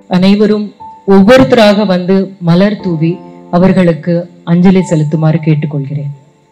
அனைவரும் ஒவ்வொருத்தராக வந்து மலர் தூவி அவர்களுக்கு அஞ்சலி செலுத்துமாறு கேட்டுக்கொள்கிறேன்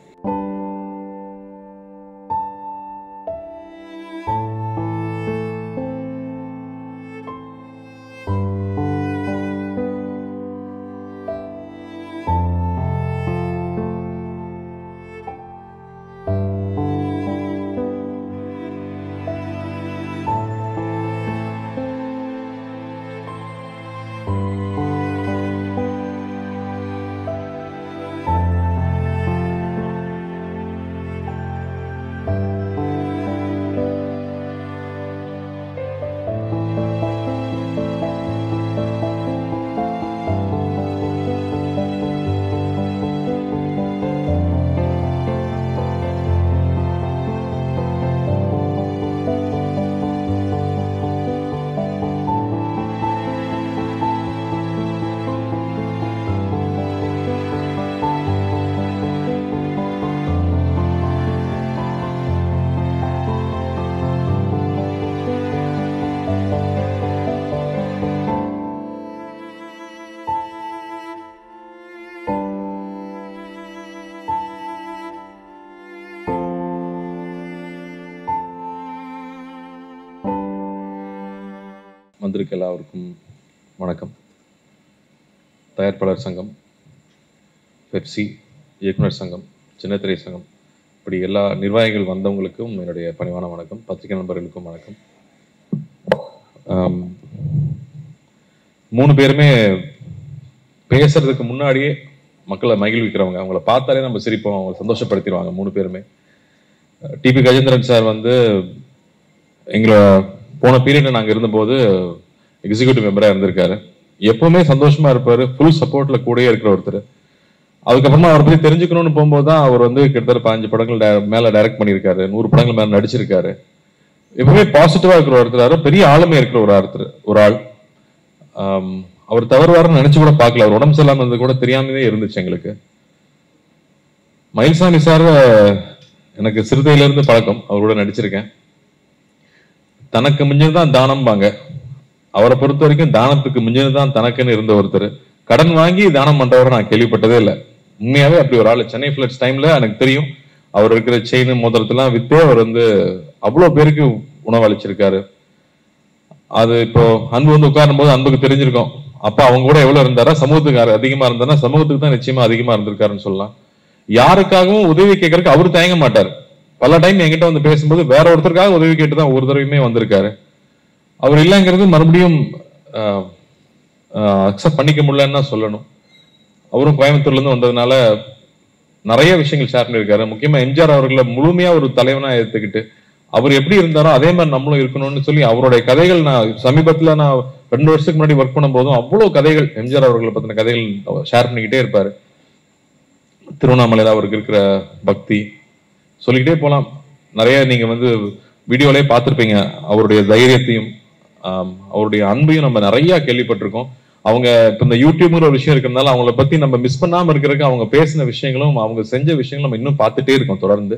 வந்திருக்க எல்லாருக்கும் வணக்கம் தயாரிப்பாளர் சங்கம் பெப்சி இயக்குனர் சங்கம் சின்னத்திரை சங்கம் இப்படி எல்லா நிர்வாகிகள் வந்தவங்களுக்கும் என்னுடைய பணிவான வணக்கம் பத்திரிகை நண்பர்களுக்கும் வணக்கம் ஆம், மூணு பேருமே பேசுறதுக்கு முன்னாடியே மக்களை மகிழ்விக்கிறவங்க அவங்கள பார்த்தாலே நம்ம சிரிப்போம் அவங்களை சந்தோஷப்படுத்திடுவாங்க மூணு பேருமே டிபி கஜேந்திரன் சார் வந்து எங்களை போன பீரியட்ல நாங்க இருந்தபோது எக்ஸிக்யூட்டிவ் மெம்பரா இருந்திருக்காரு எப்பவுமே சந்தோஷமா இருப்பாரு ஃபுல் சப்போர்ட்ல கூடயே இருக்கிற ஒருத்தர் அதுக்கப்புறமா அவரை பத்தி தெரிஞ்சுக்கணும்னு போகும்போது தான் அவர் வந்து கிட்டத்தட்ட பதினஞ்சு படங்கள் di- மேல டைரக்ட் பண்ணியிருக்காரு நூறு படங்கள் மேல நடிச்சிருக்காரு எப்பவுமே பாசிட்டிவா இருக்கிற ஒருத்தர் பெரிய ஆளுமை இருக்கிற ஒரு ஒருத்தர் ஒரு ஆள் ஆம், அவர் தவறுவாருன்னு நினைச்சு கூட பார்க்கல அவர் உடம்பு சரியில்லாம இருந்தது கூட தெரியாமவே இருந்துச்சு எங்களுக்கு மயில்சாமி சார் எனக்கு சிறுதையில இருந்து பழக்கம் அவரோட நடிச்சிருக்கேன் தனக்கு மிஞ்சினதான் தானம்பாங்க அவரை பொறுத்த வரைக்கும் தானத்துக்கு மிஞ்சினதான் தனக்குன்னு இருந்த ஒருத்தர் கடன் வாங்கி தானம் பண்றவரை நான் கேள்விப்பட்டதே இல்லை உண்மையாவே அப்படி ஒரு ஆள் சென்னை ஃபிளட்ஸ் டைம்ல எனக்கு தெரியும் அவர் இருக்கிற செயின் மோதிரத்தெல்லாம் வித்தே அவர் வந்து அவ்வளவு பேருக்கு உணவளிச்சிருக்காரு அது இப்போ அன்பு வந்து உட்காரும் போது அன்புக்கு தெரிஞ்சிருக்கும் அப்ப அவங்க கூட எவ்வளவு இருந்தாரா சமூகத்துக்கு யாரு அதிகமா இருந்தாரா சமூகத்துக்கு தான் நிச்சயமா அதிகமா இருந்திருக்காருன்னு சொல்லலாம் யாருக்காகவும் உதவி கேட்கறதுக்கு அவர் தயங்க மாட்டார் பல டைம் என்கிட்ட வந்து பேசும்போது வேற ஒருத்தருக்காக உதவி கேட்டு தான் ஒரு தடவையுமே வந்திருக்காரு அவர் இல்லைங்கிறது மறுபடியும் அக்செப்ட் பண்ணிக்க முடியலன்னு தான் சொல்லணும் அவரும் கோயம்புத்தூர்ல இருந்து வந்ததுனால நிறைய விஷயங்கள் ஷேர் பண்ணியிருக்காரு முக்கியமா எம்ஜிஆர் அவர்களை முழுமையா ஒரு தலைவனா ஏத்துக்கிட்டு அவர் எப்படி இருந்தாரோ அதே மாதிரி நம்மளும் இருக்கணும்னு சொல்லி அவருடைய கதைகள் நான் சமீபத்துல நான் ரெண்டு வருஷத்துக்கு முன்னாடி ஒர்க் பண்ணும் போதும் அவ்வளவு கதைகள் எம்ஜிஆர் அவர்களை பத்தின கதைகள் ஷேர் பண்ணிக்கிட்டே இருப்பாரு திருவண்ணாமலையில அவருக்கு இருக்கிற பக்தி சொல்லிக்கிட்டே போலாம் நிறைய நீங்க வந்து வீடியோலயே பார்த்திருப்பீங்க அவருடைய தைரியத்தையும் ஆம், அவருடைய அன்பையும் நம்ம நிறைய கேள்விப்பட்டிருக்கோம் அவங்க இப்ப இந்த யூடியூப்ங்கிற ஒரு விஷயம் இருக்கிறதுனால அவங்கள பத்தி நம்ம மிஸ் பண்ணாம இருக்கிறதுக்கு அவங்க பேசின விஷயங்களும் அவங்க செஞ்ச விஷயங்களும் நம்ம இன்னும் பார்த்துட்டே இருக்கோம் தொடர்ந்து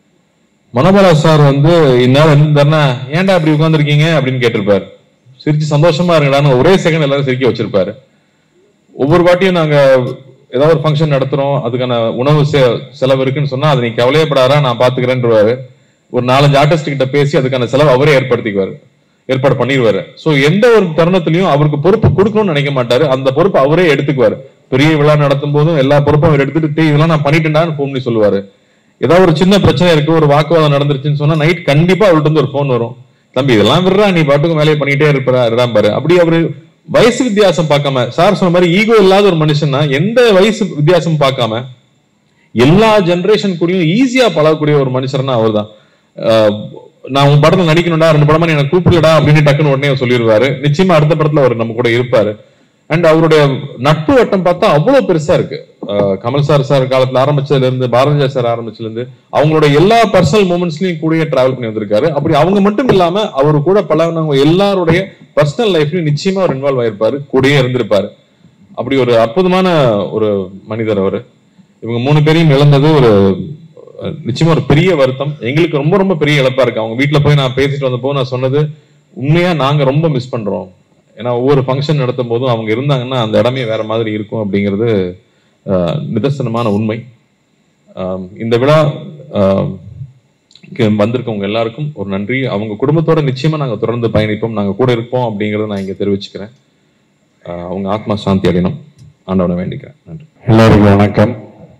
மனோபலா சார் வந்து இந்நேரம் இருந்தாருன்னா ஏன்டா இப்படி உட்கார்ந்திருக்கீங்க அப்படின்னு கேட்டிருப்பாரு சிரிச்சு சந்தோஷமா இருங்கடான்னு ஒரே செகண்ட் எல்லாரும் சிரிக்க வச்சிருப்பாரு ஒவ்வொரு வாட்டியும் நாங்க ஏதாவது ஒரு ஃபங்க்ஷன் நடத்துறோம் அதுக்கான உணவு செ- செலவு இருக்குன்னு சொன்னா அதை நீ கவலையப்படாரா நான் பாத்துக்கிறேன்றவாரு ஒரு நாலஞ்சு ஆர்டிஸ்ட் கிட்ட பேசி அதுக்கான செலவு அவரே ஏற்படுத்திக்குவாரு ஏற்பாடு பண்ணிடுவாரு சோ எந்த ஒரு தருணத்திலையும் அவருக்கு பொறுப்பு கொடுக்கணும்னு நினைக்க மாட்டாரு அந்த பொறுப்பு அவரே எடுத்துக்குவாரு பெரிய விழா நடத்தும் போதும் எல்லா பொறுப்பும் அவர் எடுத்துட்டு "டேய், இதெல்லாம் நான் பண்ணிட்டேன்டான்னு ஃபோன் பண்ணி சொல்லுவாரு ஏதாவது ஒரு சின்ன பிரச்சனை இருக்கு ஒரு வாக்குவாதம் நடந்துருச்சுன்னு சொன்னா நைட் கண்டிப்பா அவர்கிட்ட இருந்து ஒரு ஃபோன் வரும் தம்பி இதெல்லாம் விடுறா நீ பாட்டுக்கு வேலையை பண்ணிட்டே இருப்பா இருடாம் பாரு அப்படி அவரு வயசு வித்தியாசம் பார்க்காம சார் சொன்ன மாதிரி ஈகோ இல்லாத ஒரு மனுஷன்னா எந்த வயசு வித்தியாசம் பார்க்காம எல்லா ஜெனரேஷன் கூடயும் ஈஸியா பழகக்கூடிய ஒரு மனுஷர்னா அவர்தான் ஆஹ் நான் உன் படத்துல நடிக்கணும்டா ரெண்டு படமா நீ எனக்கு கூப்பிடலடா அப்படின்னு டக்குன்னு உடனே சொல்லிடுவாரு நிச்சயமா அடுத்த படத்துல அவர் நம்ம கூட இருப்பாரு அண்ட் அவருடைய நட்பு வட்டம் பார்த்தா அவ்வளவு பெருசா இருக்கு ஆஹ் கமல் சார் சார் காலத்துல ஆரம்பிச்சதுல இருந்து பாரதியா சார் ஆரம்பிச்சதுல இருந்து அவங்களோட எல்லா பர்சனல் மூமெண்ட்ஸ்லயும் கூடயே டிராவல் பண்ணி வந்திருக்காரு அப்படி அவங்க மட்டும் இல்லாம அவர் கூட பழகினவங்க எல்லாருடைய பர்சனல் லைஃப்லயும் நிச்சயமா அவர் இன்வால்வ் ஆயிருப்பாரு கூடயே இருந்திருப்பாரு அப்படி ஒரு அற்புதமான ஒரு மனிதர் அவரு இவங்க மூணு பேரையும் இழந்தது ஒரு அஹ், நிச்சயமா ஒரு பெரிய வருத்தம் எங்களுக்கு ரொம்ப ரொம்ப பெரிய இழப்பா இருக்கு அவங்க வீட்ல போய் நான் பேசிட்டு வந்தப்போ நான் சொன்னது உண்மையா நாங்க ரொம்ப மிஸ் பண்றோம் ஏன்னா ஒவ்வொரு ஃபங்க்ஷன் நடத்தும் போதும் அவங்க இருந்தாங்கன்னா அந்த இடமே வேற மாதிரி இருக்கும் அப்படிங்கிறது ஆஹ், நிதர்சனமான உண்மை ஆம், இந்த விழா ஆம், க்கு வந்திருக்கவங்க எல்லாருக்கும் ஒரு நன்றி அவங்க குடும்பத்தோட நிச்சயமா நாங்க தொடர்ந்து பயணிப்போம் நாங்க கூட இருப்போம் அப்படிங்கறத நான் இங்க தெரிவிச்சுக்கிறேன் ஆஹ், அவங்க ஆத்மா சாந்தி அடையணும் ஆண்டவனை வேண்டிக்கிறேன் நன்றி எல்லோருக்கும் வணக்கம்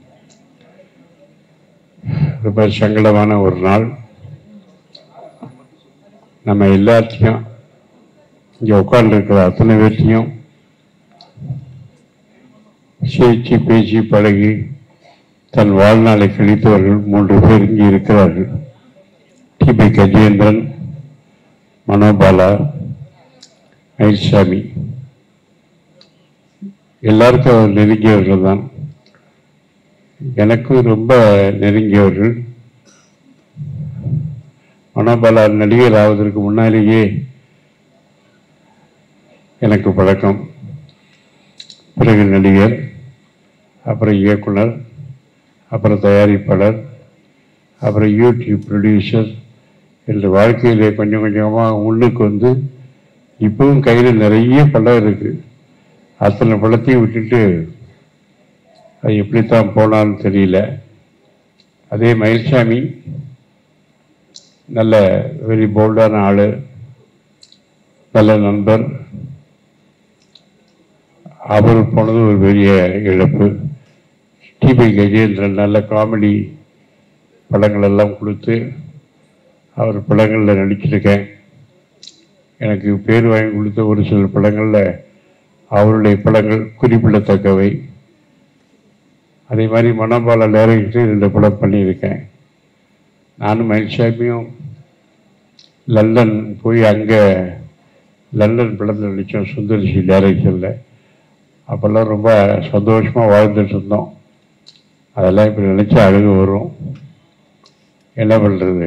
ரொம்ப சங்கடமான ஒரு நாள் நம்ம எல்லாத்தையும் இங்கே உட்கார்ந்துருக்கிற அத்தனை பேர்த்தையும் சிரிச்சு பேசி பழகி தன் வாழ்நாளை கழித்தவர்கள் மூன்று பேர் இங்கே இருக்கிறார்கள் டிபி கஜேந்திரன் மனோபாலா மயில்சாமி எல்லாருக்கும் அவர் நெருங்கியவர்கள் தான் எனக்கும் ரொம்ப நெருங்கியவர்கள் மனோபாலா நடிகர் ஆவதற்கு முன்னாலேயே எனக்கு பழக்கம் பிறகு நடிகர் அப்புறம் இயக்குனர் அப்புறம் தயாரிப்பாளர் அப்புறம் யூடியூப் ப்ரொடியூசர் என்ற வாழ்க்கையிலே கொஞ்சம் கொஞ்சமாக முன்னுக்கு வந்து இப்பவும் கையில் நிறைய படம் இருக்குது அத்தனை படத்தையும் விட்டுட்டு அது எப்படித்தான் போனான்னு தெரியல அதே மயில்சாமி நல்ல வெரி போல்டான ஆள் நல்ல நண்பர் அவர் போனது ஒரு பெரிய இழப்பு டிபி கஜேந்திரன் நல்ல காமெடி படங்கள் எல்லாம் கொடுத்து அவர் படங்களில் நடிச்சிருக்கேன் எனக்கு பேர் வாங்கி கொடுத்த ஒரு சில படங்களில் அவருடைய படங்கள் குறிப்பிடத்தக்கவை அதே மாதிரி மனோபால டைரக்டர் ரெண்டு படம் பண்ணியிருக்கேன் நானும் மயில்சாமியும் லண்டன் போய் அங்கே லண்டன் படத்தில் நடித்தோம் சுந்தரிசி டைரக்டரில் அப்போல்லாம் ரொம்ப சந்தோஷமாக வாழ்ந்துட்டு இருந்தோம் அதெல்லாம் இப்போ நினச்சா அழுகு வரும் என்ன பண்ணுறது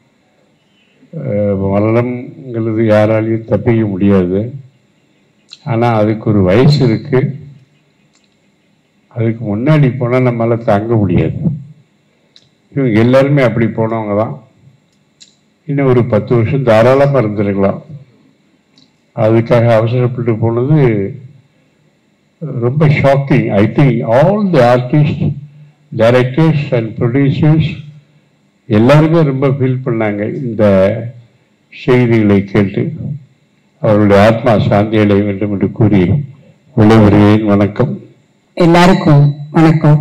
மரணம்ங்கிறது யாராலையும் தப்பிக்க முடியாது ஆனால் அதுக்கு ஒரு வயசு இருக்கு அதுக்கு முன்னாடி போனால் நம்மளால தாங்க முடியாது இவங்க எல்லாருமே அப்படி போனவங்க தான் இன்னும் ஒரு பத்து வருஷம் தாராளமாக இருந்திருக்கலாம் அதுக்காக அவசரப்பட்டு போனது ரொம்ப shocking I think all the artist directors and producers எல்லாருமே ரொம்ப ஃபீல் பண்ணாங்க இந்த செய்திகளை கேட்டு அவருடைய ஆத்மா சாந்தி அடைய வேண்டும் என்று கூறி விளைவுகிறேன் வணக்கம் எல்லாருக்கும் வணக்கம்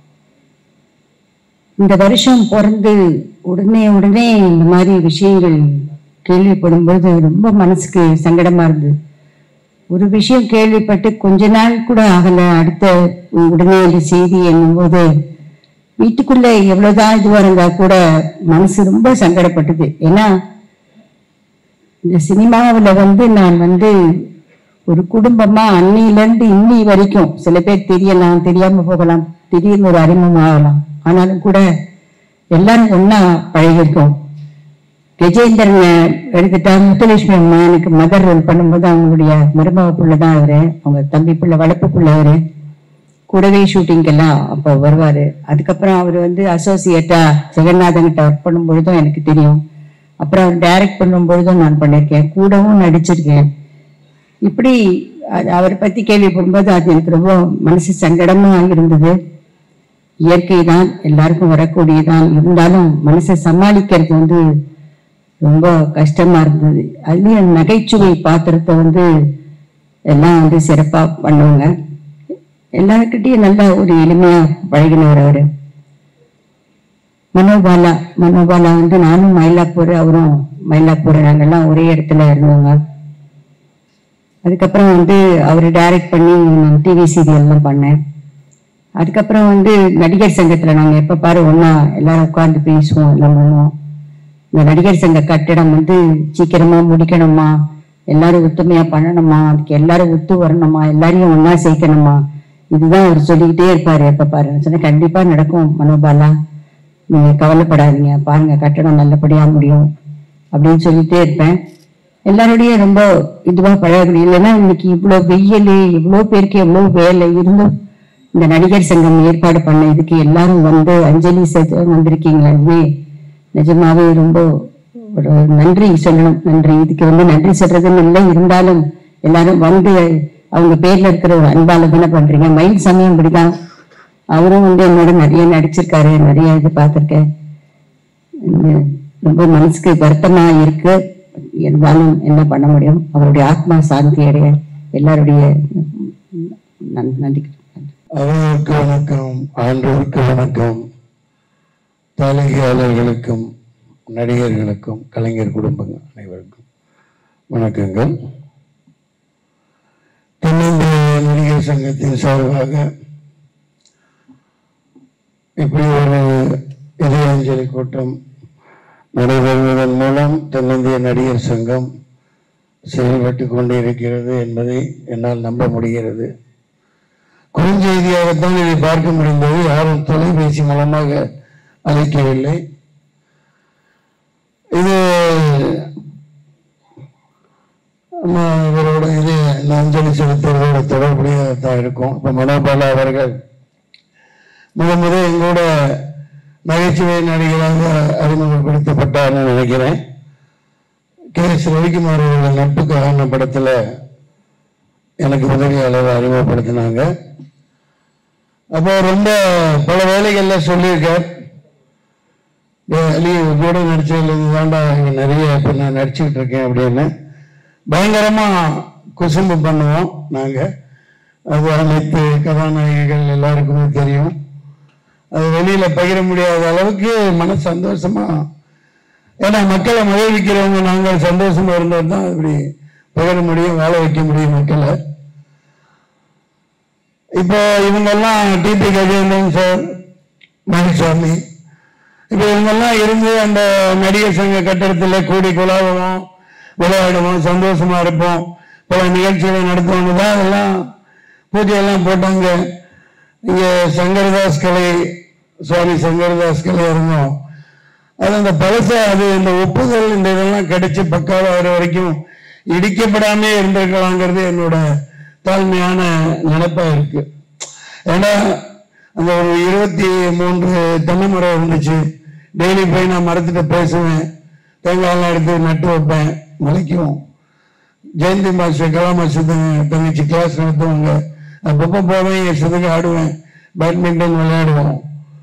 இந்த வருஷம் பிறந்து உடனே உடனே இந்த மாதிரி விஷயங்கள் கேள்விப்படும் பொழுது ரொம்ப மனசுக்கு சங்கடமா இருந்தது ஒரு விஷயம் கேள்விப்பட்டு கொஞ்ச நாள் கூட ஆகல அடுத்த உடனே அந்த செய்தி என்னும்போது வீட்டுக்குள்ள எவ்வளவுதான் இதுவா இருந்தா கூட மனசு ரொம்ப சங்கடப்பட்டது ஏன்னா இந்த சினிமாவில் வந்து நான் வந்து ஒரு குடும்பமா அன்னையிலேருந்து இன்னி வரைக்கும் சில பேர் தெரியலாம் தெரியாம போகலாம் திடீர்னு ஒரு அறிமுகம் ஆகலாம் ஆனாலும் கூட எல்லாரும் ஒண்ணா பழகிருக்கோம் கஜேந்திரனை எடுத்துட்டா முத்துலட்சுமி அம்மா எனக்கு மதர் ரோல் பண்ணும்போது அவங்களுடைய மருமக புள்ள தான் அவரு அவங்க தம்பி புள்ள வளர்ப்பு புள்ள அவரு கூடவே ஷூட்டிங்கெல்லாம் அப்போ வருவாரு அதுக்கப்புறம் அவர் வந்து அசோசியேட்டா ஜெகநாதன் கிட்ட ஒர்க் பண்ணும் பொழுதும் எனக்கு தெரியும் அப்புறம் அவர் டைரக்ட் பண்ணும் பொழுதும் நான் பண்ணியிருக்கேன் கூடவும் நடிச்சிருக்கேன் இப்படி அது அவரை பத்தி கேள்விப்படும்போது அது எனக்கு ரொம்ப மனசு சங்கடமா இருந்தது இயற்கை தான் எல்லாருக்கும் வரக்கூடியதான் இருந்தாலும் மனசை சமாளிக்கிறது வந்து ரொம்ப கஷ்டமா இருந்தது அதுலயும் நகைச்சுவை பாத்திரத்தை வந்து எல்லாம் வந்து சிறப்பா பண்ணுவாங்க எல்லாருக்கிட்டையும் நல்ல ஒரு எளிமையா பழகினவர் அவரு மனோபாலா மனோபாலா வந்து நானும் மயிலாப்பூர் அவரும் மயிலாப்பூர் நாங்கெல்லாம் ஒரே இடத்துல இருந்தோங்க அதுக்கப்புறம் வந்து அவர் டைரக்ட் பண்ணி நான் டிவி சீரியல்லாம் பண்ணேன் அதுக்கப்புறம் வந்து நடிகர் சங்கத்துல நாங்க எப்ப பாரு ஒண்ணா எல்லாரும் உட்கார்ந்து பேசுவோம் எல்லாம் பண்ணுவோம் இந்த நடிகர் சங்க கட்டிடம் வந்து சீக்கிரமா முடிக்கணுமா எல்லாரும் ஒத்துமையா பண்ணணுமா அதுக்கு எல்லாரும் ஒத்து வரணுமா எல்லாரையும் ஒண்ணா சேர்க்கணுமா இதுதான் அவர் சொல்லிக்கிட்டே இருப்பாரு எப்ப பாரு நான் சொன்னேன் கண்டிப்பா நடக்கும் மனோபாலா நீங்க கவலைப்படாதீங்க பாருங்க கட்டடம் நல்லபடியா முடியும் அப்படின்னு சொல்லிட்டே இருப்பேன் எல்லாரோடையும் ரொம்ப இதுவா பழகக்கூடிய இல்லைன்னா இன்னைக்கு இவ்வளவு வெயில் இவ்வளவு பேருக்கு எவ்வளவு வேலை இருந்தும் இந்த நடிகர் சங்கம் ஏற்பாடு பண்ண இதுக்கு எல்லாரும் வந்து அஞ்சலி செலுத்த வந்திருக்கீங்களே இதுவே நிஜமாவே ரொம்ப ஒரு நன்றி சொல்லணும் நன்றி இதுக்கு வந்து நன்றி சொல்றதுன்னு இல்லை இருந்தாலும் எல்லாரும் வந்து அவங்க பேர்ல இருக்கிற ஒரு அன்பால தானே பண்றீங்க மயில் சமயம் இப்படிதான் அவரும் வந்து என்னோட நிறைய நடிச்சிருக்காரு நிறைய இது பார்த்திருக்கேன் உம் ரொம்ப மனசுக்கு வருத்தமா இருக்கு இருந்தாலும் என்ன பண்ண முடியும் அவருடைய ஆத்மா சாந்தி அடைய எல்லாருடைய நன்- நன்றி அவர்களுக்கு வணக்கம் ஆண்டவருக்கு வணக்கம் தாளிகையாளர்களுக்கும் நடிகர்களுக்கும் கலைஞர் குடும்பங்கள் அனைவருக்கும் வணக்கங்கள் தென்னிந்திய நடிகர் சங்கத்தின் சார்பாக இப்படி ஒரு இதயாஞ்சலி கூட்டம் நடைபெறுவதன் மூலம் தென்னிந்திய நடிகர் சங்கம் செயல்பட்டு கொண்டிருக்கிறது என்பதை என்னால் நம்ப முடிகிறது குறுஞ்செய்தியாகத்தான் இதை பார்க்க முடிந்தது யாரும் தொலைபேசி மூலமாக அழைக்கவில்லை இது நம்ம இவரோட இது இந்த அஞ்சலி செலுத்துவதோட தொடர்புடையதான் இருக்கும் இப்போ மனோபாலா அவர்கள் முத முத எங்களோட நகைச்சுவை நடிகராக அறிமுகப்படுத்தப்பட்டார்னு நினைக்கிறேன் கே எஸ் ரவிக்குமார் அவர்கள் நட்புக்காக படத்தில் எனக்கு உதவியாளர் அறிமுகப்படுத்தினாங்க அப்போ ரொம்ப பல வேலைகள்ல சொல்லியிருக்கார் டேய் அலி கூட நடிச்சதுல இருந்து தாண்டா இங்க நிறைய இப்போ நான் நடிச்சுக்கிட்டு இருக்கேன் அப்படின்னு பயங்கரமா குசும்பு பண்ணுவோம் நாங்க அது அனைத்து கதாநாயகிகள் எல்லாருக்குமே தெரியும் அது வெளியில பகிர முடியாத அளவுக்கு மன சந்தோஷமா ஏன்னா மக்களை மகிழ்விக்கிறவங்க நாங்கள் சந்தோஷமா இருந்தால் தான் இப்படி பகிர முடியும் வாழ வைக்க முடியும் மக்களை இப்போ இவங்கெல்லாம் டிபி கஜேந்திரன் சார் மணிசாமி இப்போ இவங்கெல்லாம் இருந்து அந்த நடிகர் சங்க கட்டடத்தில் கூடி குழாவுவோம் விளையாடுவோம் சந்தோஷமா இருப்போம் பல நிகழ்ச்சிகளை நடத்துவாங்க தான் அதெல்லாம் பூஜையெல்லாம் போட்டாங்க இங்கே சங்கரதாஸ் கலை சுவாமி சங்கரதாஸ் கலை இருந்தோம் அது அந்த பழச அது இந்த ஒப்புதல் இந்த இதெல்லாம் கிடைச்சு பக்காவாகிற வரைக்கும் இடிக்கப்படாமே இருந்திருக்கலாங்கிறது என்னோட தாழ்மையான நினைப்பா இருக்கு ஏன்னா அந்த ஒரு இருபத்தி மூன்று தென்னை மரம் இருந்துச்சு டெய்லி போய் நான் மரத்துட்டு பேசுவேன் தேங்காயெல்லாம் எடுத்து நட்டு வைப்பேன் முளைக்கும் ஜெயந்தி மாஸ்டர் கலா மாஸ்டர் தங்க- தங்கச்சி கிளாஸ் நடத்துவாங்க அப்பப்போ போவேன் இஷ்டத்துக்கு ஆடுவேன் பேட்மிண்டன் விளையாடுவோம்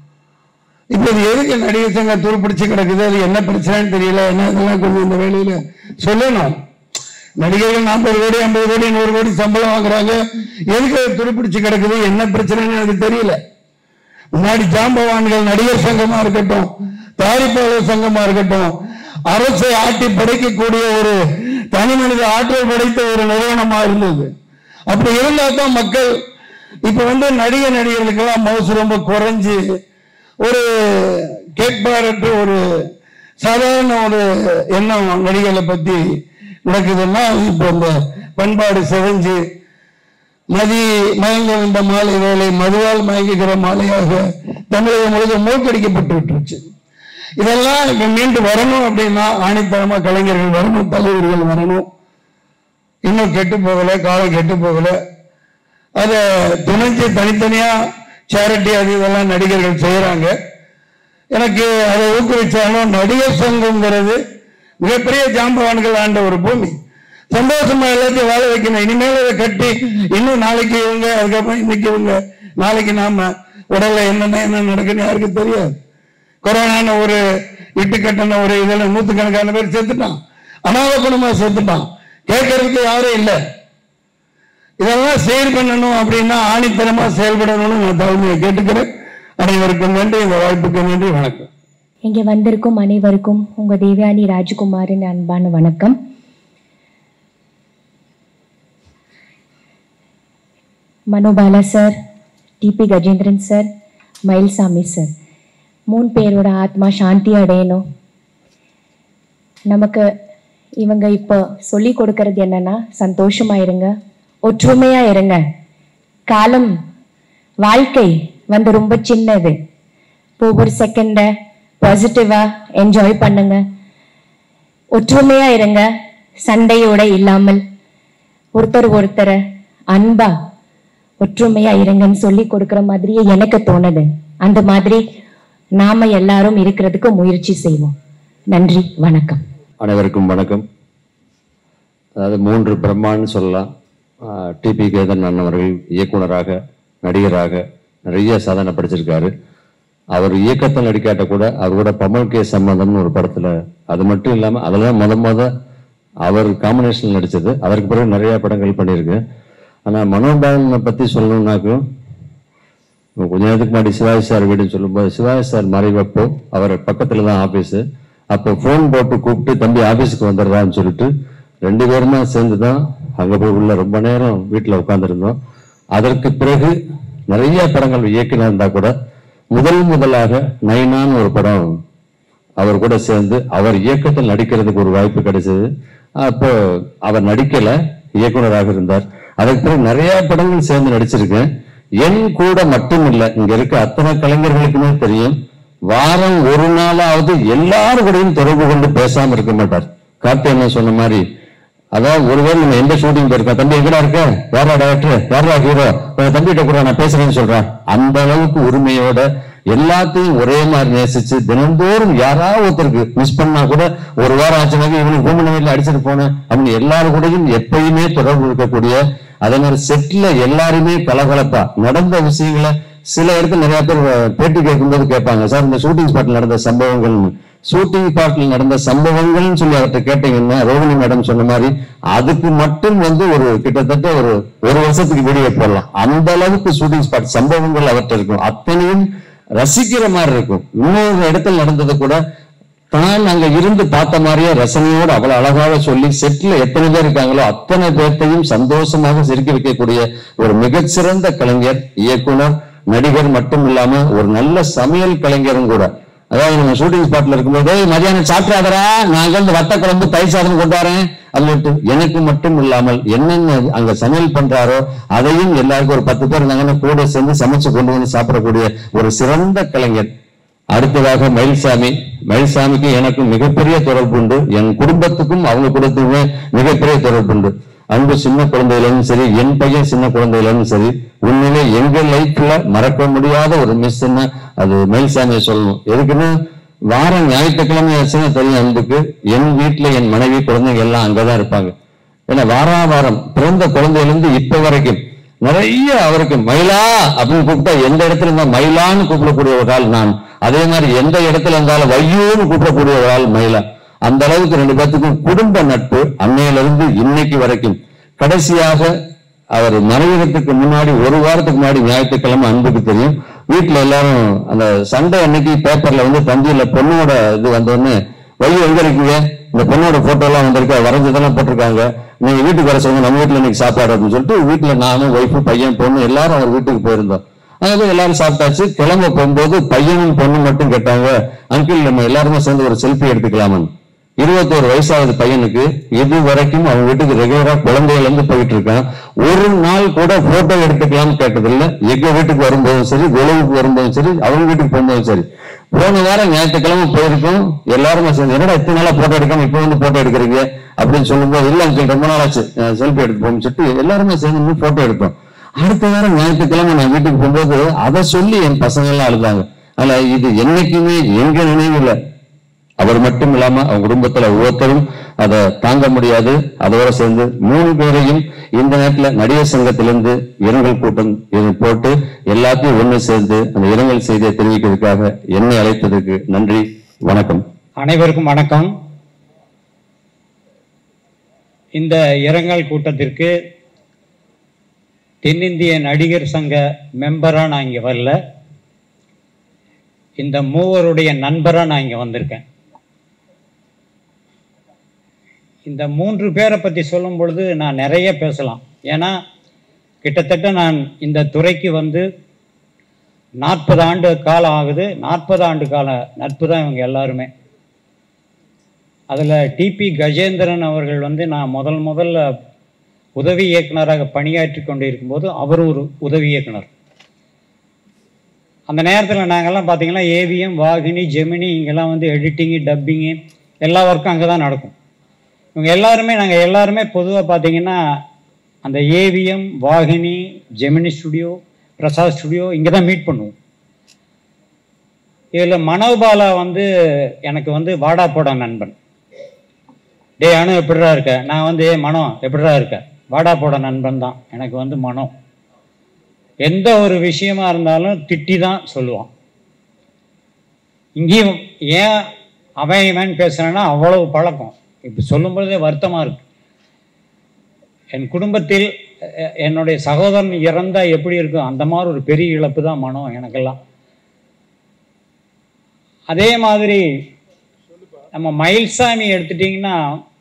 இப்ப இது எதுக்கு நடிகர் சங்கம் துருப்பிடிச்சு கிடக்குது அது என்ன பிரச்சனைன்னு தெரியல என்ன இதெல்லாம் கொஞ்சம் இந்த வேலையில சொல்லணும் நடிகர்கள் நாற்பது கோடி ஐம்பது கோடி நூறு கோடி சம்பளம் வாங்குறாங்க எதுக்கு அது துருப்பிடிச்சு கிடக்குது என்ன பிரச்சனைன்னு எனக்கு தெரியல முன்னாடி ஜாம்பவான்கள் நடிகர் சங்கமா இருக்கட்டும் தயாரிப்பாளர் சங்கமா இருக்கட்டும் அரசை ஆட்டி படைக்கக்கூடிய ஒரு தனி மனித ஆற்றல் படைத்த ஒரு நிறுவனமா இருந்தது அப்படி இருந்தா தான் மக்கள் இப்ப வந்து நடிகர் நடிகர்களுக்கெல்லாம் மவுசு ரொம்ப குறைஞ்சு ஒரு கேட்பாரற்ற ஒரு சாதாரண ஒரு எண்ணம் நடிகர்களை பத்தி நடக்குதுன்னா இப்போ இந்த பண்பாடு சிதைஞ்சு மதி மயங்க வந்த மாலை வேலை மதுவால் மயங்குகிற மாலையாக தமிழகம் முழுவதும் மூக்கடிக்கப்பட்டு விட்டுருச்சு இதெல்லாம் இப்ப மீண்டு வரணும் அப்படின்னா ஆணித்தரமா கலைஞர்கள் வரணும் தலைவர்கள் வரணும் இன்னும் கெட்டு போகல காலம் கெட்டு போகல அத துணைஞ்சு தனித்தனியா சேரிட்டி அது இதெல்லாம் நடிகர்கள் செய்யறாங்க எனக்கு அதை ஊக்குவிச்சாலும் நடிகர் சங்கம்ங்கிறது மிகப்பெரிய ஜாம்பவான்கள் ஆண்ட ஒரு பூமி சந்தோஷமா எல்லாத்தையும் வாழ வைக்கணும் இனிமேல் அதை கட்டி இன்னும் நாளைக்கு இவங்க அதுக்கப்புறம் இன்னைக்கு இவங்க நாளைக்கு நாம உடல்ல என்னென்ன என்ன நடக்குன்னு யாருக்கும் தெரியாது கொரோனான ஒரு இட்டு கட்டின ஒரு இதுல நூத்துக்கணக்கான பேர் செத்துட்டான் அனாத குடும்பமா செத்துட்டான் கேட்கறதுக்கு யாரும் இல்லை இதெல்லாம் செயல் பண்ணணும் அப்படின்னா ஆணித்தரமா செயல்படணும்னு நான் தலைமையை கேட்டுக்கிறேன் அனைவருக்கும் நன்றி இந்த வாய்ப்புக்கு நன்றி வணக்கம் இங்கே வந்திருக்கும் அனைவருக்கும் உங்க தேவயானி ராஜகுமாரின் அன்பான வணக்கம் Manobala sir TP Gajendran sir Mayilsamy sir மூணு பேரோட ஆத்மா சாந்தி அடையணும் நமக்கு இவங்க இப்போ சொல்லி கொடுக்கறது என்னன்னா சந்தோஷமா இருங்க ஒற்றுமையா இருங்க காலம் வாழ்க்கை வந்து ரொம்ப சின்னது ஒவ்வொரு செகண்ட பாசிட்டிவா என்ஜாய் பண்ணுங்க ஒற்றுமையா இருங்க சண்டையோட இல்லாமல் ஒருத்தர் ஒருத்தரை அன்பா ஒற்றுமையா இருங்கன்னு சொல்லி கொடுக்கிற மாதிரியே எனக்கு தோணுது அந்த மாதிரி நாம எல்லாரும் இருக்கிறதுக்கு முயற்சி செய்வோம் நன்றி வணக்கம் அனைவருக்கும் வணக்கம் அதாவது மூன்று பிரம்மான்னு சொல்லலாம் டிபி கேதன் அண்ணன் அவர்கள் இயக்குனராக நடிகராக நிறைய சாதனை படிச்சிருக்காரு அவர் இயக்கத்தில் நடிக்காட்ட கூட அவர் கூட பமல் கே சம்பந்தம்னு ஒரு படத்துல அது மட்டும் இல்லாம அதெல்லாம் முத முத அவர் காம்பினேஷன் நடிச்சது அதற்கு பிறகு நிறைய படங்கள் பண்ணியிருக்கு ஆனா மனோபாலனை பத்தி சொல்லணும்னாக்கும் கொஞ்ச நேரத்துக்கு முன்னாடி சிவாஜி சார் வீடுன்னு சொல்லும்போது சிவாஜி சார் மறைவப்போ அவர் பக்கத்துல தான் ஆபீஸ் அப்போ ஃபோன் போட்டு கூப்பிட்டு தம்பி ஆபீஸுக்கு வந்துடுறான்னு சொல்லிட்டு ரெண்டு பேருமா சேர்ந்து தான் அங்க போய் உள்ள ரொம்ப நேரம் வீட்டுல உட்கார்ந்திருந்தோம் அதற்கு பிறகு நிறைய படங்கள் இயக்கினா இருந்தா கூட முதல் முதலாக நைனான்னு ஒரு படம் அவர் கூட சேர்ந்து அவர் இயக்கத்தில் நடிக்கிறதுக்கு ஒரு வாய்ப்பு கிடைச்சது அப்போ அவர் நடிக்கல இயக்குனராக இருந்தார் அதுக்கு பிறகு நிறைய படங்கள் சேர்ந்து நடிச்சிருக்கேன் என் கூட மட்டும் இல்ல இங்க இருக்க அத்தனை கலைஞர்களுக்குமே தெரியும் வாரம் ஒரு நாளாவது எல்லாரும் கூடயும் தொடர்பு கொண்டு பேசாம இருக்க மாட்டார் கார்த்தியண்ணன் சொன்ன மாதிரி அதாவது ஒருவேளை நம்ம எந்த ஷூட்டிங் போயிருக்கோம் தம்பி எங்கடா இருக்க யாரா டேரக்டர் யாரா ஹீரோ தம்பிகிட்ட கூட நான் பேசுறேன்னு சொல்றேன் அந்த அளவுக்கு உரிமையோட எல்லாத்தையும் ஒரே மாதிரி நேசிச்சு தினந்தோறும் யாராவது ஒருத்தருக்கு மிஸ் பண்ணா கூட ஒரு வாரம் ஆச்சுனாக்க இவனுக்கு பூமணி வீட்டுல அடிச்சுட்டு போனேன் அப்படின்னு எல்லாரும் கூடயும் எப்பயுமே தொடர்பு இருக்கக்கூடிய அதே மாதிரி செட்ல எல்லாருமே கலகலப்பா நடந்த விஷயங்களை சில இடத்துல நிறைய பேர் பேட்டி கேட்கும்போது கேட்பாங்க சார் இந்த ஷூட்டிங் ஸ்பாட்ல நடந்த சம்பவங்கள் ஷூட்டிங் ஸ்பாட்ல நடந்த சம்பவங்கள்னு சொல்லி அவர்கிட்ட கேட்டீங்கன்னா ரோகிணி மேடம் சொன்ன மாதிரி அதுக்கு மட்டும் வந்து ஒரு கிட்டத்தட்ட ஒரு ஒரு வருஷத்துக்கு வீடியோ போடலாம் அந்த அளவுக்கு ஷூட்டிங் ஸ்பாட் சம்பவங்கள் அவர்கிட்ட இருக்கும் அத்தனையும் ரசிக்கிற மாதிரி இருக்கும் இன்னொரு இடத்துல நடந்தது கூட தான் அங்க இருந்து பார்த்த மாதிரியே ரசனையோடு அவ்வளவு அழகாக சொல்லி செட்ல எத்தனை பேர் இருக்காங்களோ அத்தனை பேர்த்தையும் சந்தோஷமாக சிரிக்க வைக்கக்கூடிய ஒரு மிகச்சிறந்த கலைஞர் இயக்குனர் நடிகர் மட்டும் இல்லாம ஒரு நல்ல சமையல் கலைஞரும் கூட அதாவது நம்ம ஷூட்டிங் ஸ்பாட்ல இருக்கும்போது "ஏய், மதியானம் சாப்பிடாதரா நான் அங்க இருந்து வத்த குழம்பு தயிர் சாதம் கொண்டு வரேன் அப்படின்ட்டு எனக்கு மட்டும் இல்லாமல் என்னென்ன அங்க சமையல் பண்றாரோ அதையும் எல்லாருக்கும் ஒரு பத்து பேர் இருந்தாங்கன்னா கூட சேர்ந்து சமைச்சு கொண்டு வந்து சாப்பிடக்கூடிய ஒரு சிறந்த கலைஞர் அடுத்ததாக மயில்சாமி மயில்சாமிக்கு எனக்கும் மிகப்பெரிய தொடர்பு உண்டு என் குடும்பத்துக்கும் அவங்க குடும்பத்துக்குமே மிகப்பெரிய தொடர்பு உண்டு அன்பு சின்ன குழந்தையிலும் சரி என் பையன் சின்ன குழந்தையிலும் சரி உண்மையிலே எங்க லைஃப்ல மறக்க முடியாத ஒரு மிஸ்ன்னா அது மயில்சாமியை சொல்லணும் எதுக்குன்னு வாரம் ஞாயிற்றுக்கிழமை ஆச்சுன்னா தெரியும் அன்புக்கு என் வீட்டுல என் மனைவி குழந்தைங்க எல்லாம் அங்கதான் இருப்பாங்க ஏன்னா வாரா வாரம் பிறந்த குழந்தையிலிருந்து இப்ப வரைக்கும் நிறைய அவருக்கு மயிலா அப்படின்னு கூப்பிட்டா எந்த இடத்துல இருந்தா மயிலான்னு கூப்பிடக்கூடிய ஒரு ஆள் நான் அதே மாதிரி எந்த இடத்துல இருந்தாலும் வையூன்னு கூப்பிடக்கூடிய ஒரு ஆள் மயிலா அந்த அளவுக்கு ரெண்டு பேர்த்துக்கும் குடும்ப நட்பு அன்னையிலிருந்து இன்னைக்கு வரைக்கும் கடைசியாக அவர் மறைவிடத்துக்கு முன்னாடி ஒரு வாரத்துக்கு முன்னாடி ஞாயிற்றுக்கிழமை அன்புக்கு தெரியும் வீட்டுல எல்லாரும் அந்த சண்டே அன்னைக்கு பேப்பர்ல வந்து தஞ்சியில பொண்ணோட இது வந்தோடனே வையு எங்க இருக்கீங்க இந்த பொண்ணோட போட்டோ எல்லாம் வந்திருக்கு வரைஞ்சதெல்லாம் போட்டிருக்காங்க நீங்க வீட்டுக்கு வர சொல்லுங்க நம்ம வீட்டுல இன்னைக்கு சாப்பாடு அப்படின்னு சொல்லிட்டு வீட்டுல நானும் ஒய்ஃபு பையன் பொண்ணு எல்லாரும் அவர் வீட்டுக்கு போயிருந்தோம் அங்க போய் எல்லாரும் சாப்பிட்டாச்சு கிளம்ப போகும்போது பையனும் பொண்ணு மட்டும் கேட்டாங்க அங்கிள் நம்ம எல்லாருமே சேர்ந்து ஒரு செல்ஃபி எடுத்துக்கலாமான்னு இருபத்தோரு வயசாகுது பையனுக்கு இது வரைக்கும் அவன் வீட்டுக்கு ரெகுலரா குழந்தையில இருந்து போயிட்டு இருக்கான் ஒரு நாள் கூட போட்டோ எடுத்துக்கலாம்னு கேட்டதில்ல எங்க வீட்டுக்கு வரும்போதும் சரி உழவுக்கு வரும்போதும் சரி அவங்க வீட்டுக்கு போகும்போதும் சரி போன வாரம் ஞாயிற்றுக்கிழமை போயிருக்கோம் எல்லாருமே சேர்ந்து என்னடா இத்தனை நாளா போட்டோ எடுக்காம இப்ப வந்து போட்டோ எடுக்கிறீங்க அப்படின்னு சொல்லும்போது இல்ல அங்கிள் ரொம்ப நாள் ஆச்சு செல்ஃபி எடுத்து போகும் சொல்லிட்டு எல்லாருமே சேர்ந்து போட்டோ எடுத்தோம் அடுத்த வாரம் ஞாயிற்றுக்கிழமை நான் வீட்டுக்கு போகும்போது அதை சொல்லி என் பசங்க எல்லாம் அழுதாங்க அதுல இது என்னைக்குமே எங்க நினைவுல அவர் மட்டும் இல்லாம அவங்க குடும்பத்துல ஒவ்வொருத்தரும் அதை தாங்க முடியாது அதோட சேர்ந்து மூணு பேரையும் இந்த நேரத்துல நடிகர் சங்கத்திலிருந்து இரங்கல் கூட்டம் இது போட்டு எல்லாத்தையும் ஒண்ணு சேர்ந்து அந்த இரங்கல் செய்தியை தெரிவிக்கிறதுக்காக என்னை அழைத்ததுக்கு நன்றி வணக்கம் அனைவருக்கும் வணக்கம் இந்த இரங்கல் கூட்டத்திற்கு தென்னிந்திய நடிகர் சங்க மெம்பரா நான் இங்க வரல இந்த மூவருடைய நண்பரா நான் இங்க வந்திருக்கேன் இந்த மூன்று பேரை பத்தி சொல்லும் பொழுது நான் நிறைய பேசலாம் ஏன்னா கிட்டத்தட்ட நான் இந்த துறைக்கு வந்து நாற்பது ஆண்டு காலம் ஆகுது நாற்பது ஆண்டு கால நட்பு தான் இவங்க எல்லாருமே அதில் டிபி கஜேந்திரன் அவர்கள் வந்து நான் முதல் முதல்ல உதவி இயக்குனராக பணியாற்றி கொண்டு இருக்கும்போது அவர் ஒரு உதவி இயக்குனர் அந்த நேரத்தில் நாங்கள்லாம் பார்த்தீங்கன்னா ஏவிஎம் வாகினி ஜெமினி இங்கெல்லாம் வந்து எடிட்டிங்கு டப்பிங்கு எல்லா ஒர்க்கும் அங்கே தான் நடக்கும் இவங்க எல்லாருமே நாங்கள் எல்லாருமே பொதுவாக பார்த்தீங்கன்னா அந்த ஏவிஎம் வாகினி ஜெமினி ஸ்டுடியோ பிரசாத் ஸ்டுடியோ இங்கே தான் மீட் பண்ணுவோம் இதில் மனோபாலா வந்து எனக்கு வந்து வாடா போடா நண்பன் டே அனு எப்படிடா இருக்க நான் வந்து "ஏய், மனம் எப்படிடா இருக்க வாடா போட நண்பன் தான் எனக்கு வந்து மனம் எந்த ஒரு விஷயமா இருந்தாலும் திட்டி தான் சொல்லுவான் இங்கேயும் ஏன் அவன் இவன் பேசுறேன்னா அவ்வளவு பழக்கம் இப்போ சொல்லும் பொழுதே வருத்தமாக இருக்கு என் குடும்பத்தில் அஹ், என்னுடைய சகோதரன் இறந்தா எப்படி இருக்கும் அந்த மாதிரி ஒரு பெரிய இழப்பு தான் மனம் எனக்கெல்லாம் அதே மாதிரி நம்ம மயில்சாமி எடுத்துட்டிங்கன்னா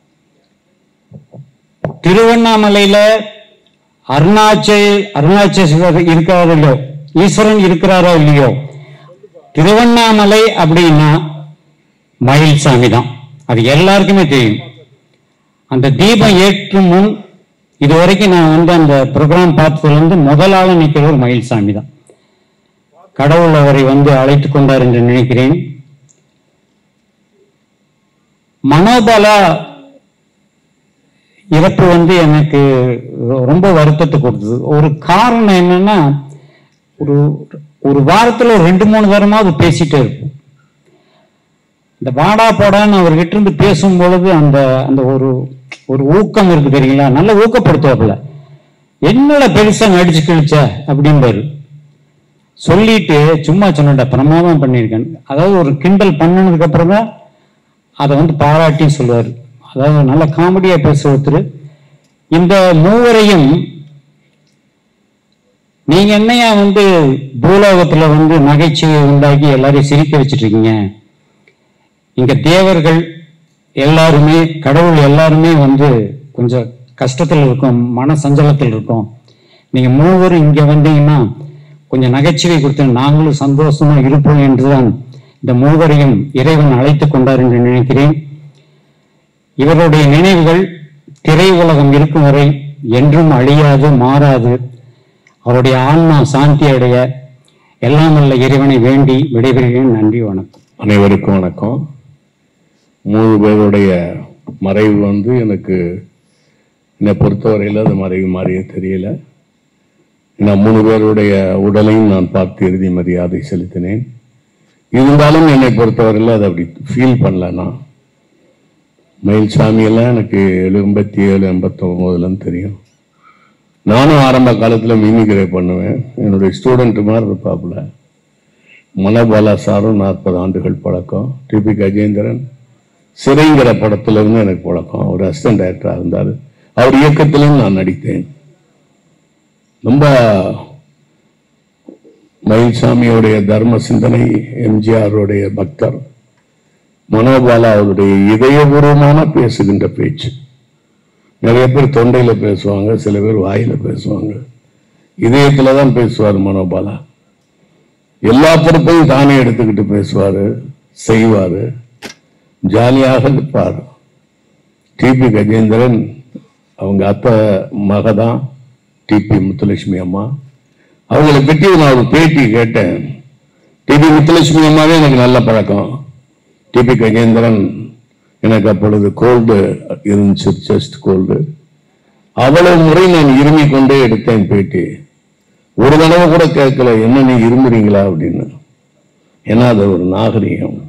திருவண்ணாமலையில் அருணாச்சல் அருணாச்சலேஸ்வரர் இருக்கிறாரோ இல்லையோ ஈஸ்வரன் இருக்கிறாரோ இல்லையோ திருவண்ணாமலை அப்படின்னா மயில்சாமி தான் அது எல்லாருக்குமே தெரியும் அந்த தீபம் ஏற்றும் முன் இது வரைக்கும் நான் வந்து அந்த ப்ரோக்ராம் பார்த்ததுல இருந்து முதலாள நிற்கிறவர் மயில்சாமி தான் கடவுள் அவரை வந்து அழைத்து கொண்டார் என்று நினைக்கிறேன் மனோபலா இறப்பு வந்து எனக்கு ரொம்ப வருத்தத்தை கொடுத்தது ஒரு காரணம் என்னன்னா ஒரு ஒரு வாரத்துல ஒரு ரெண்டு மூணு வாரமாவது பேசிட்டே இருப்போம் இந்த வாடா போடான்னு அவர்கிட்ட இருந்து பேசும் பொழுது அந்த அந்த ஒரு ஒரு ஊக்கம் இருக்கு தெரியுங்களா நல்ல ஊக்கப்படுத்துவாப்புல என்னடா பெருசா நடிச்சு கிழிச்ச அப்படிம்பாரு சொல்லிட்டு சும்மா சொன்னடா பிரமாதம் பண்ணியிருக்கேன் அதாவது ஒரு கிண்டல் பண்ணனதுக்கு அப்புறம் தான் அதை வந்து பாராட்டி சொல்லுவார் அதாவது நல்ல காமெடியா பேச ஒருத்தர் இந்த மூவரையும் நீங்க என்னையா வந்து பூலோகத்துல வந்து நகைச்சுவை உண்டாக்கி எல்லாரையும் சிரிக்க வச்சிட்டு இருக்கீங்க இங்க தேவர்கள் எல்லாருமே கடவுள் எல்லாருமே வந்து கொஞ்சம் கஷ்டத்தில் இருக்கும் மன சஞ்சலத்தில் இருக்கும் நீங்க மூவரும் இங்க வந்தீங்கன்னா கொஞ்சம் நகைச்சுவை கொடுத்து நாங்களும் சந்தோஷமா இருப்போம் என்றுதான் இந்த மூவரையும் இறைவன் அழைத்து கொண்டார் என்று நினைக்கிறேன் இவருடைய நினைவுகள் திரையுலகம் இருக்கும் வரை என்றும் அழியாது மாறாது அவருடைய ஆன்மா சாந்தி அடைய எல்லாம் வல்ல இறைவனை வேண்டி விடைபெறுகிறேன் நன்றி வணக்கம் அனைவருக்கும் வணக்கம் மூணு பேருடைய மறைவு வந்து எனக்கு என்னை பொறுத்தவரையில் அது மறைவு மாதிரியே தெரியல நான் மூணு பேருடைய உடலையும் நான் பார்த்து இறுதி மரியாதை செலுத்தினேன் இருந்தாலும் என்னை பொறுத்தவரையில் அதை அப்படி ஃபீல் பண்ணல நான் மயில்சாமி எல்லாம் எனக்கு எண்பத்தி ஏழு எண்பத்தொம்போதுலன்னு தெரியும் நானும் ஆரம்ப காலத்தில் மிமிக்ரை பண்ணுவேன் என்னுடைய ஸ்டூடெண்ட் மாதிரி இருப்பாப்புல மனபாலா சாரும் நாற்பது ஆண்டுகள் பழக்கம் டிபி கஜேந்திரன் சிறைங்கிற படத்துல இருந்து எனக்கு பழக்கம் அவர் அசிஸ்டன்ட் டைரக்டராக இருந்தார் அவர் இயக்கத்திலும் நான் நடித்தேன் ரொம்ப மயில்சாமியோடைய தர்ம சிந்தனை எம்ஜிஆருடைய பக்தர் மனோபாலா அவருடைய இதயபூர்வமான பேசுகின்ற பேச்சு நிறைய பேர் தொண்டையில பேசுவாங்க சில பேர் வாயில பேசுவாங்க இதயத்துல தான் பேசுவார் மனோபாலா எல்லா பொறுப்பையும் தானே எடுத்துக்கிட்டு பேசுவாரு செய்வாரு ஜாலியாக இருப்பார் டிபி கஜேந்திரன் அவங்க அத்தை மக தான் டிபி முத்துலட்சுமி அம்மா அவங்களை பற்றி நான் ஒரு பேட்டி கேட்டேன் டிபி முத்துலட்சுமி அம்மாவே எனக்கு நல்ல பழக்கம் டிபி கஜேந்திரன் எனக்கு அப்பொழுது கோல்டு இருந்துச்சு செஸ்ட் கோல்டு அவ்வளவு முறை நான் இருமி கொண்டே எடுத்தேன் பேட்டி ஒரு தடவை கூட கேட்கல என்ன நீ இருமுறீங்களா அப்படின்னு ஏன்னா அது ஒரு நாகரிகம்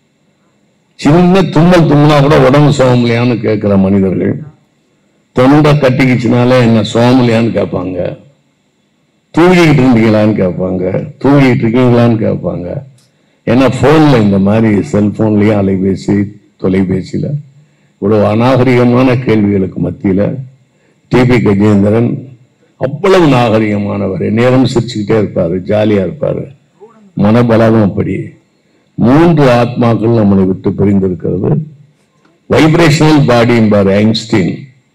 சின்ன தும்மல் தும்னா கூட உடம்பு சோமலையான்னு கேட்கிற மனிதர்கள் தொண்டை கட்டிக்கிச்சுனாலே என்ன சோமலையான்னு கேட்பாங்க தூங்கிக்கிட்டு இருந்தீங்களான்னு கேட்பாங்க தூங்கிட்டு இருக்கீங்களான்னு கேட்பாங்க ஏன்னா போன்ல இந்த மாதிரி செல்போன்லயும் அலைபேசி தொலைபேசியில இவ்வளவு அநாகரிகமான கேள்விகளுக்கு மத்தியில டிபி கஜேந்திரன் அவ்வளவு நாகரிகமானவர் நேரம் சிரிச்சுக்கிட்டே இருப்பாரு ஜாலியா இருப்பாரு மனபலமும் அப்படி மூன்று ஆத்மாக்கள் நம்மளை விட்டு பிரிந்திருக்கிறது வைப்ரேஷனல் பாடிம்பாரு ஐன்ஸ்டீன்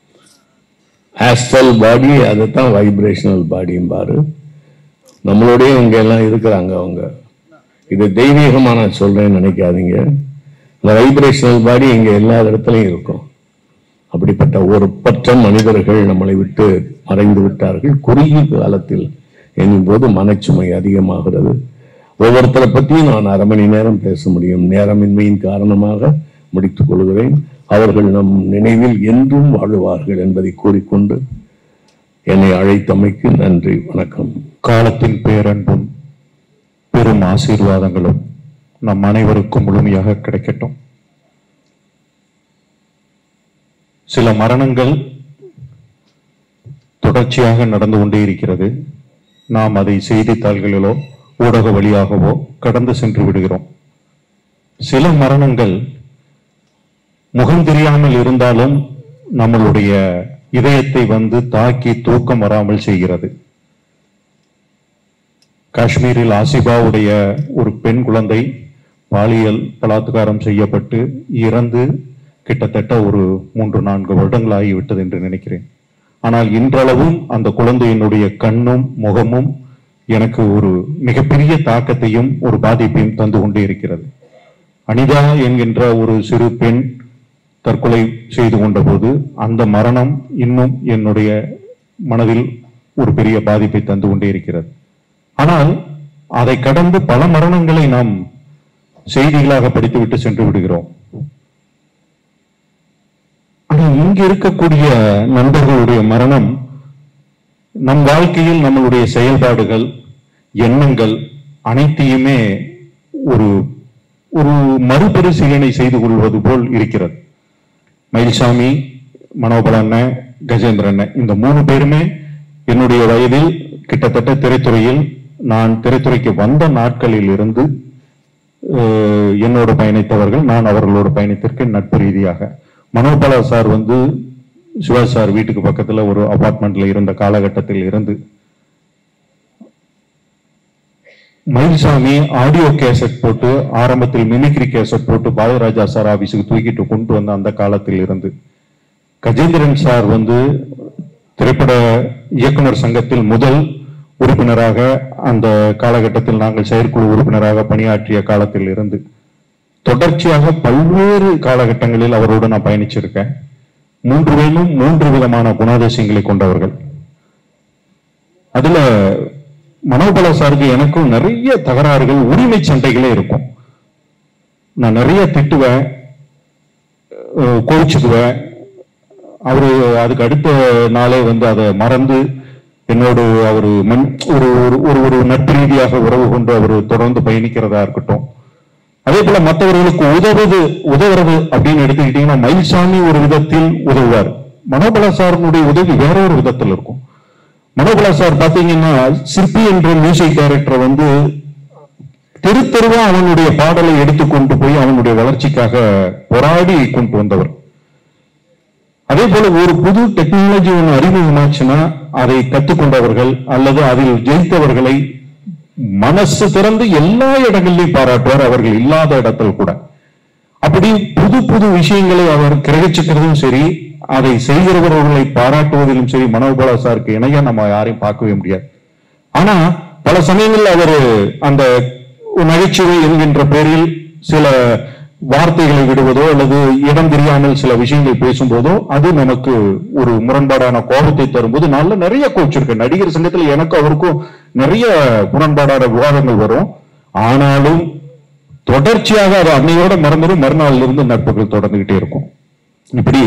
ஆஸ்ட்ரல் பாடி அதைத்தான் வைப்ரேஷனல் பாடிம்பாரு நம்மளோடய இங்க எல்லாம் இருக்கிறாங்க அவங்க இது தெய்வீகமா நான் சொல்றேன்னு நினைக்காதீங்க இந்த வைப்ரேஷனல் பாடி இங்க எல்லா இடத்துலயும் இருக்கும் அப்படிப்பட்ட ஒரு பற்ற மனிதர்கள் நம்மளை விட்டு மறைந்து விட்டார்கள் குறுகிய காலத்தில் எனும்போது மனச்சுமை அதிகமாகிறது ஒவ்வொருத்தரை பற்றியும் நான் அரை மணி நேரம் பேச முடியும் நேரமின்மையின் காரணமாக முடித்துக் கொள்கிறேன் அவர்கள் நம் நினைவில் என்றும் வாழுவார்கள் என்பதை கூறிக்கொண்டு என்னை அழைத்தமைக்கு நன்றி வணக்கம் காலத்தின் பேரன்பும் பெரும் ஆசீர்வாதங்களும் நம் அனைவருக்கும் முழுமையாக கிடைக்கட்டும் சில மரணங்கள் தொடர்ச்சியாக நடந்து கொண்டே இருக்கிறது நாம் அதை செய்தித்தாள்களிலோ ஊடக வழியாகவோ கடந்து சென்று விடுகிறோம் சில மரணங்கள் முகம் தெரியாமல் இருந்தாலும் நம்மளுடைய இதயத்தை வந்து தாக்கி தூக்கம் வராமல் செய்கிறது காஷ்மீரில் ஆசிபாவுடைய ஒரு பெண் குழந்தை பாலியல் பலாத்காரம் செய்யப்பட்டு இறந்து கிட்டத்தட்ட ஒரு மூன்று நான்கு வருடங்கள் ஆகிவிட்டது என்று நினைக்கிறேன் ஆனால் இன்றளவும் அந்த குழந்தையினுடைய கண்ணும் முகமும் எனக்கு ஒரு மிகப்பெரிய தாக்கத்தையும் ஒரு பாதிப்பையும் தந்து கொண்டே இருக்கிறது அனிதா என்கின்ற ஒரு சிறு பெண் தற்கொலை செய்து கொண்ட போது அந்த மரணம் இன்னும் என்னுடைய மனதில் ஒரு பெரிய பாதிப்பை தந்து கொண்டே இருக்கிறது ஆனால் அதை கடந்து பல மரணங்களை நாம் செய்திகளாக படித்துவிட்டு சென்று விடுகிறோம் ஆனால் இங்கு இருக்கக்கூடிய நண்பர்களுடைய மரணம் நம் வாழ்க்கையில் நம்மளுடைய செயல்பாடுகள் எண்ணங்கள் அனைத்தையுமே ஒரு ஒரு மறுபரிசீலனை செய்து கொள்வது போல் இருக்கிறது மயில்சாமி மனோபல அண்ணன் கஜேந்திர அண்ணன் இந்த மூணு பேருமே என்னுடைய வயதில் கிட்டத்தட்ட திரைத்துறையில் நான் திரைத்துறைக்கு வந்த நாட்களில் இருந்து அஹ், என்னோடு பயணித்தவர்கள் நான் அவர்களோடு பயணித்திருக்கேன் நட்பு ரீதியாக மனோபாலா சார் வந்து சிவாஜி சார் வீட்டுக்கு பக்கத்துல ஒரு அபார்ட்மெண்ட்ல இருந்த காலகட்டத்தில் இருந்து மயில்சாமி ஆடியோ கேசட் போட்டு ஆரம்பத்தில் மிமிக்ரி கேசட் போட்டு பாலராஜா சார் ஆபீஸுக்கு தூக்கிட்டு கொண்டு வந்த அந்த காலத்தில் இருந்து கஜேந்திரன் சார் வந்து திரைப்பட இயக்குனர் சங்கத்தில் முதல் உறுப்பினராக அந்த காலகட்டத்தில் நாங்கள் செயற்குழு உறுப்பினராக பணியாற்றிய காலத்தில் இருந்து தொடர்ச்சியாக பல்வேறு காலகட்டங்களில் அவரோடு நான் பயணிச்சிருக்கேன் மூன்று பேரும் மூன்று விதமான குணாதிசயங்களை கொண்டவர்கள் அதுல மனோபல சாருக்கு எனக்கும் நிறைய தகராறுகள் உரிமை சண்டைகளே இருக்கும் நான் நிறைய திட்டுவேன் அஹ் கோவிச்சுக்குவேன் அவரு அதுக்கு அடுத்த நாளே வந்து அதை மறந்து என்னோடு அவர் மண் ஒரு ஒரு- ஒரு ஒரு நட்பு ரீதியாக உறவு கொண்டு அவர் தொடர்ந்து பயணிக்கிறதா இருக்கட்டும் அதே போல மற்றவர்களுக்கு உதவுது உதவுறது அப்படின்னு எடுத்துக்கிட்டீங்கன்னா மயில்சாமி ஒரு விதத்தில் உதவுவார் மனோபல சாரனுடைய உதவி வேற ஒரு விதத்தில் இருக்கும் மனோபல சார் பாத்தீங்கன்னா சிற்பி என்ற மியூசிக் டைரக்டர் வந்து தெரு தெருவா அவனுடைய பாடலை எடுத்துக்கொண்டு போய் அவனுடைய வளர்ச்சிக்காக போராடி கொண்டு வந்தவர் அதே போல ஒரு புது டெக்னாலஜி ஒன்று அறிமுகமாச்சுன்னா அதை கத்துக்கொண்டவர்கள் அல்லது அதில் ஜெயித்தவர்களை மனசு திறந்து எல்லா இடங்களிலும் பாராட்டுவார் அவர்கள் இல்லாத இடத்தில் கூட அப்படி புது புது விஷயங்களை அவர் கிரகிச்சுக்கிறதும் சரி அதை செய்கிறவர்களை பாராட்டுவதிலும் சரி மனோபல சாருக்கு இணையா நம்ம யாரையும் பார்க்கவே முடியாது ஆனா பல சமயங்களில் அவர் அந்த நகைச்சுவை என்கின்ற பேரில் சில வார்த்தைகளை விடுவதோ அல்லது இடம் தெரியாமல் சில விஷயங்கள் பேசும்போதோ அது நமக்கு ஒரு முரண்பாடான கோபத்தை தரும்போது நல்ல நிறைய கோச்சிருக்கு நடிகர் சங்கத்தில் எனக்கு அவருக்கும் நிறைய முரண்பாடான விவாதங்கள் வரும் ஆனாலும் தொடர்ச்சியாக அது அன்னையோட மறந்துடும் மறுநாள்ல இருந்து நட்புகள் தொடர்ந்துகிட்டே இருக்கும் இப்படி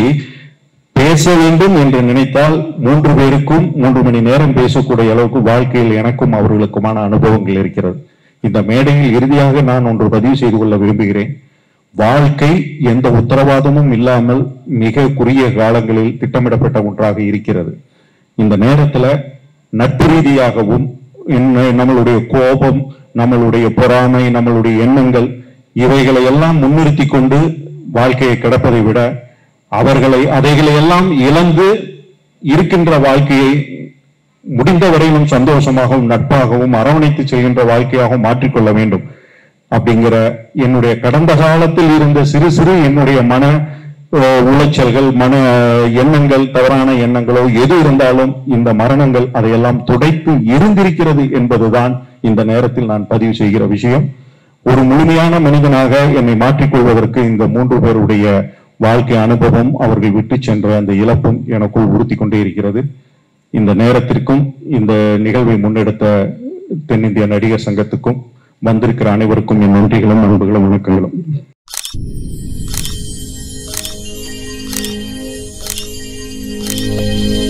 பேச வேண்டும் என்று நினைத்தால் மூன்று பேருக்கும் மூன்று மணி நேரம் பேசக்கூடிய அளவுக்கு வாழ்க்கையில் எனக்கும் அவர்களுக்குமான அனுபவங்கள் இருக்கிறது இந்த மேடையில் இறுதியாக நான் ஒன்று பதிவு செய்து கொள்ள விரும்புகிறேன் வாழ்க்கை எந்த உத்தரவாதமும் இல்லாமல் மிக குறுகிய காலங்களில் திட்டமிடப்பட்ட ஒன்றாக இருக்கிறது இந்த நேரத்துல நட்பு ரீதியாகவும் இன்ன- நம்மளுடைய கோபம் நம்மளுடைய பொறாமை நம்மளுடைய எண்ணங்கள் இவைகளை எல்லாம் முன்னிறுத்தி கொண்டு வாழ்க்கையை கிடப்பதை விட அவர்களை அதைகளை எல்லாம் இழந்து இருக்கின்ற வாழ்க்கையை முடிந்த வரையிலும் சந்தோஷமாகவும் நட்பாகவும் அரவணைத்து செல்கின்ற வாழ்க்கையாகவும் மாற்றிக்கொள்ள வேண்டும் அப்படிங்கிற என்னுடைய கடந்த காலத்தில் இருந்த சிறு சிறு என்னுடைய மன அஹ், உளைச்சல்கள் மன எண்ணங்கள் தவறான எண்ணங்களோ எது இருந்தாலும் இந்த மரணங்கள் அதையெல்லாம் துடைத்து இருந்திருக்கிறது என்பதுதான் இந்த நேரத்தில் நான் பதிவு செய்கிற விஷயம் ஒரு முழுமையான மனிதனாக என்னை மாற்றிக்கொள்வதற்கு இந்த மூன்று பேருடைய வாழ்க்கை அனுபவம் அவர்கள் விட்டு சென்ற அந்த இழப்பும் எனக்குள் உறுத்தி கொண்டே இருக்கிறது இந்த நேரத்திற்கும் இந்த நிகழ்வை முன்னெடுத்த தென்னிந்திய நடிகர் சங்கத்துக்கும் வந்திருக்கிற அனைவருக்கும் என் நன்றிகளும் அன்புகளும் வணக்கங்களும் Thank you.